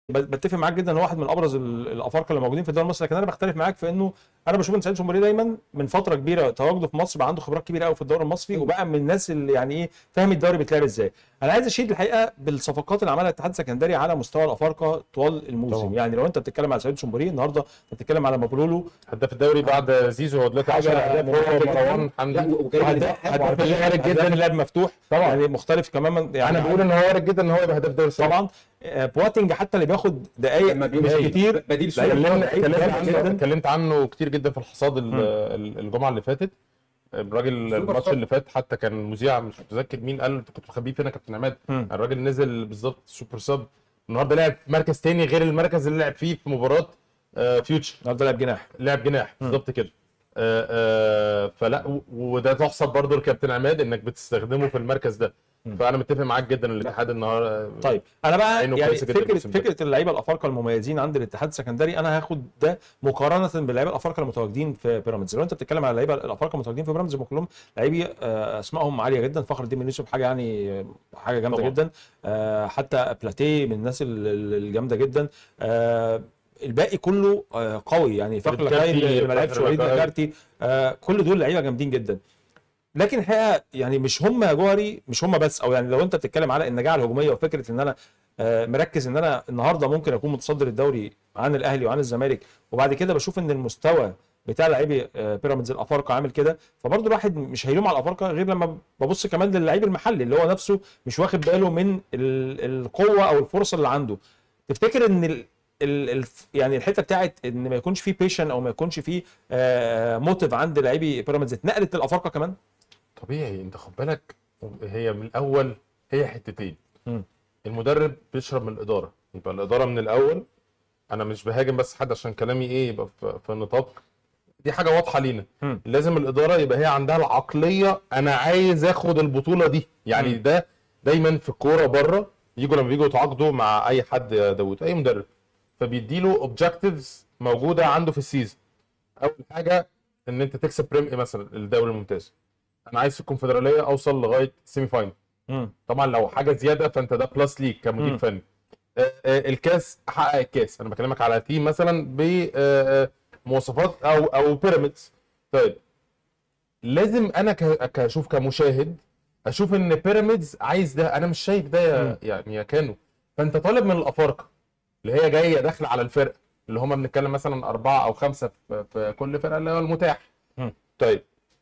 بتفق معاك جدا ان هو واحد من ابرز ال- الافارقه اللي موجودين في الدوري المصري لكن انا بختلف معاك في انه انا بشوف ان سعيد سومري دايما من فتره كبيره تواجده في مصر بقى عنده خبرات كبيره قوي في الدوري المصري وبقى من الناس اللي يعني ايه فاهم الدوري بيتلعب ازاي انا عايز اشيد الحقيقه بالصفقات اللي عملها الاتحاد السكندري على مستوى الافارقه طوال الموسم طبعا. يعني لو انت بتتكلم على سعيد سومري النهارده بتتكلم على مبرولو هداف الدوري بعد زيزو هو دلوقتي حاجة 10 اهداف ممتازة هو جداً. مروان حمدي لا وكريم هداف الدحاح هداف وعبد الله وارد جدا جداً. اللعب مفتوح طبعا. يعني مختلف تماما يعني انا بقول ان هو وارد جدا ان هو يبقى هداف الدوري السنة. طبعا آه، بواتنج حتى اللي بياخد دقائق لما مش بيمشي كتير بديل لا، سوري اتكلمنا لعيب اتكلمت جامد عنه جداً. اتكلمت عنه كتير جدا في الحصاد ال- ال- الجمعه اللي فاتت الراجل الماتش صح. اللي فات حتى كان مذيع مش متذكر مين قال انت كنت مخبيه فين يا كابتن عماد مم. الراجل نزل بالظبط سوبر سب النهارده لعب في مركز تاني غير المركز اللي لعب فيه في مباراه آه، فيوتشر النهارده لعب جناح لعب جناح بالظبط كده آه، آه، فلا و- وده تحسب برضه لكابتن عماد انك بتستخدمه في المركز ده فانا متفق معاك جدا الاتحاد النهارده طيب انا بقى عينه يعني كويسة جداً فكره الموسم ده. فكره اللعيبه الافارقه المميزين عند الاتحاد السكندري انا هاخد ده مقارنه باللعيبه الافارقه المتواجدين في بيراميدز لو انت بتتكلم على اللعيبه الافارقه المتواجدين في بيراميدز هم كلهم لعيبه آه، اسمائهم عاليه جدا فخر الدين بن يوسف حاجه يعني آه، حاجه جامده طبعاً. جدا آه، حتى بلاتيه من الناس ال- ال- الجامده جدا آه، الباقي كله آه، قوي يعني فخر الكارتي، لقاي اللي ما لعبش فخر وليد لقاي. كارتي آه، كل دول لعيبه جامدين جدا لكن الحقيقه يعني مش هم يا جوهري مش هم بس او يعني لو انت بتتكلم على النجاعه الهجوميه وفكره ان انا آه، مركز ان انا النهارده ممكن اكون متصدر الدوري عن الاهلي وعن الزمالك وبعد كده بشوف ان المستوى بتاع لاعبي آه، بيراميدز الافارقه عامل كده فبرضه الواحد مش هيلوم على الافارقه غير لما ببص كمان للعيب المحلي اللي هو نفسه مش واخد باله من ال- القوه او الفرصه اللي عنده تفتكر ان ال ال ال يعني الحته بتاعت ان ما يكونش فيه بيشن او ما يكونش فيه موتيف عند لاعبي بيراميدز اتنقلت للافارقه كمان طبيعي انت خد بالك هي من الاول هي حتتين مم. المدرب بيشرب من الاداره يبقى الاداره من الاول انا مش بهاجم بس حد عشان كلامي ايه يبقى في, في نطاق دي حاجه واضحه لينا مم. لازم الاداره يبقى هي عندها العقليه انا عايز اخد البطوله دي يعني مم. ده دايما في الكوره بره يجوا لما بيجوا يتعاقدوا مع اي حد يا داوود اي مدرب فبيديله اوبجكتيفز موجوده عنده في السيزون اول حاجه ان انت تكسب بريم مثلا الدوري الممتاز انا عايز في الكونفدراليه اوصل لغايه سيمي فاينل مم. طبعا لو حاجه زياده فانت ده بلس ليك كمدير مم. فني آه، آه، الكاس حقق الكاس انا بكلمك على تيم مثلا بمواصفات او او بيراميدز طيب لازم انا ك- كاشوف كمشاهد اشوف ان بيراميدز عايز ده انا مش شايف ده مم. يا يعني يا كانو فانت طالب من الافارقه اللي هي جايه داخله على الفرقه اللي هم بنتكلم مثلا اربعه او خمسه في, في كل فرقه اللي هو المتاح مم. طيب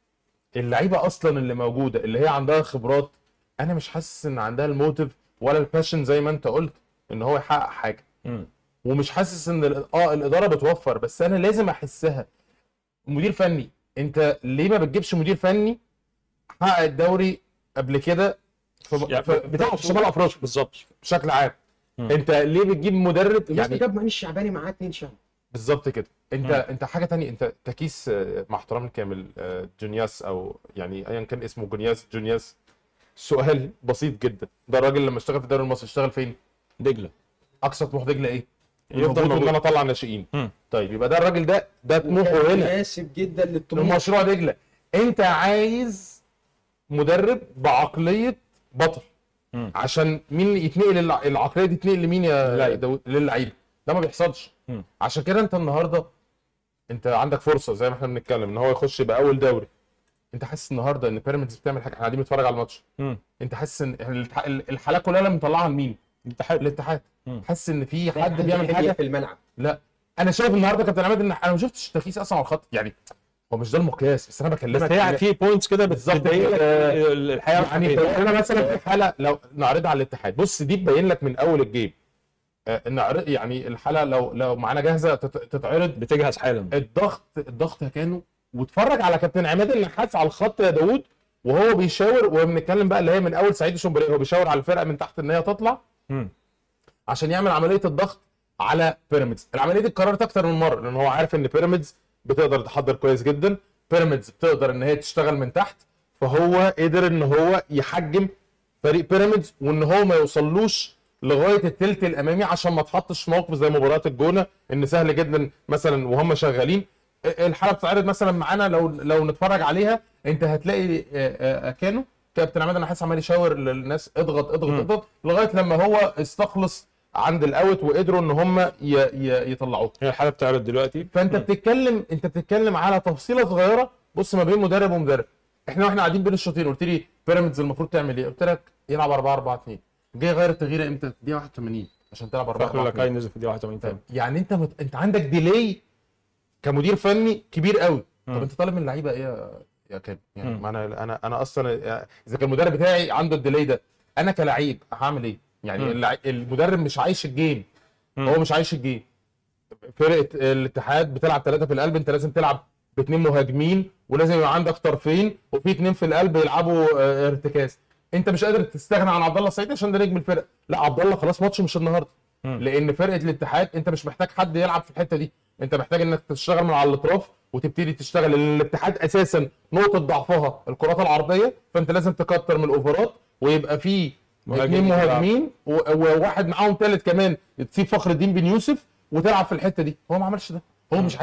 اللعيبه اصلا اللي موجوده اللي هي عندها خبرات انا مش حاسس ان عندها الموتيف ولا الباشن زي ما انت قلت ان هو يحقق حاجه مم. ومش حاسس ان ال- اه الاداره بتوفر بس انا لازم احسها مدير فني انت ليه ما بتجيبش مدير فني حقق الدوري قبل كده في يعني في- بتاع في شمال افريقيا بالظبط بشكل عام مم. انت ليه بتجيب مدرب يعني يعني جاب مهني الشعباني معاه اتنين شهر بالظبط كده انت مم. انت حاجه تانية انت تكيس آه، مع احترامي الكامل آه، جونياس او يعني ايا كان اسمه جونياس جونياس سؤال بسيط جدا ده الراجل لما اشتغل في الدوري المصري اشتغل فين دجله اقصى طموح دجله ايه يفضل يفضل ان موجود. انا اطلع ناشئين مم. طيب يبقى ده الراجل ده ده طموحه وكان هنا مناسب جدا للطموح لمشروع دجله انت عايز مدرب بعقليه بطل مم. عشان مين يتنقل الع- العقليه دي تنقل لمين يا للعيب. داوود للعيبه ده ما بيحصلش مم. عشان كده انت النهارده انت عندك فرصه زي ما احنا بنتكلم ان هو يخش يبقى اول دوري انت حاسس النهارده ان بيراميدز بتعمل حاجه احنا قاعدين بنتفرج على الماتش مم. انت حاسس ان الاتح- الحالات كلها اللي مطلعها لمين؟ الاتحاد الاتحاد مم. حاسس ان في ده حد بيعمل حاجة حاجه في الملعب لا انا شايف النهارده كابتن عماد ان انا ما شفتش تركيز اصلا على الخط يعني هو مش ده المقياس بس انا بس بكلمك هي إن- في بوينتس كده بالظبط بتبين لك كده. آه، الحياه يعني الحقيقية. انا مثلا في حاله لو نعرضها على الاتحاد بص دي تبين لك من اول الجيم آه، نعرض يعني الحاله لو لو معانا جاهزه تت- تتعرض بتجهز حالا الضغط الضغط كانوا واتفرج على كابتن عماد النحاس على الخط يا داوود وهو بيشاور وبنتكلم بقى اللي هي من اول سعيد شومبري هو بيشاور على الفرقه من تحت ان هي تطلع مم. عشان يعمل عمليه الضغط على بيراميدز العمليه دي اتكررت اكتر من مره لان هو عارف ان بيراميدز بتقدر تحضر كويس جدا بيراميدز بتقدر ان هي تشتغل من تحت فهو قدر ان هو يحجم فريق بيراميدز وان هو ما يوصلوش لغايه الثلث الامامي عشان ما تحطش في موقف زي مباراه الجونه ان سهل جدا مثلا وهم شغالين الحلقه بتتعرض مثلا معانا لو لو نتفرج عليها انت هتلاقي آه، آه، كانوا كابتن عماد انا حاسس عمال يشاور للناس اضغط اضغط مم. اضغط لغايه لما هو استخلص عند الاوت وقدروا ان هم ي... ي... يطلعوه هي الحاله بتعرض دلوقتي فانت بتتكلم انت بتتكلم على تفصيله صغيره بص ما بين مدرب ومدرب احنا واحنا قاعدين بين الشوطين قلت لي بيراميدز المفروض تعمل ايه قلت لك يلعب 4 4 2 جاي غير التغيير امتى دقيقه 81 عشان تلعب 4 فاخر 4 لاكاي 2 نزل في دقيقه 81 تاني يعني انت مت... انت عندك ديلي كمدير فني كبير قوي طب مم. انت طالب من اللعيبه ايه يا- يا كام يعني مم. ما انا انا انا اصلا اذا كان المدرب بتاعي عنده الديلي ده انا كلعيب هعمل ايه يعني مم. اللع... المدرب مش عايش الجيم مم. هو مش عايش الجيم فرقه الاتحاد بتلعب ثلاثه في القلب انت لازم تلعب باثنين مهاجمين ولازم يبقى عندك طرفين وفي اثنين في القلب يلعبوا آه، ارتكاز انت مش قادر تستغنى عن عبد الله السعيد عشان ده نجم الفرقه لا عبد الله خلاص ماتش مش النهارده مم. لان فرقه الاتحاد انت مش محتاج حد يلعب في الحته دي انت محتاج انك تشتغل من على الاطراف وتبتدي تشتغل لان الاتحاد اساسا نقطه ضعفها الكرات العرضيه فانت لازم تكتر من الاوفرات ويبقى في مهاجم اثنين بتلعب. مهاجمين و- وواحد معاهم ثالث كمان تسيب فخر الدين بن يوسف وتلعب في الحته دي هو ما عملش ده هو مش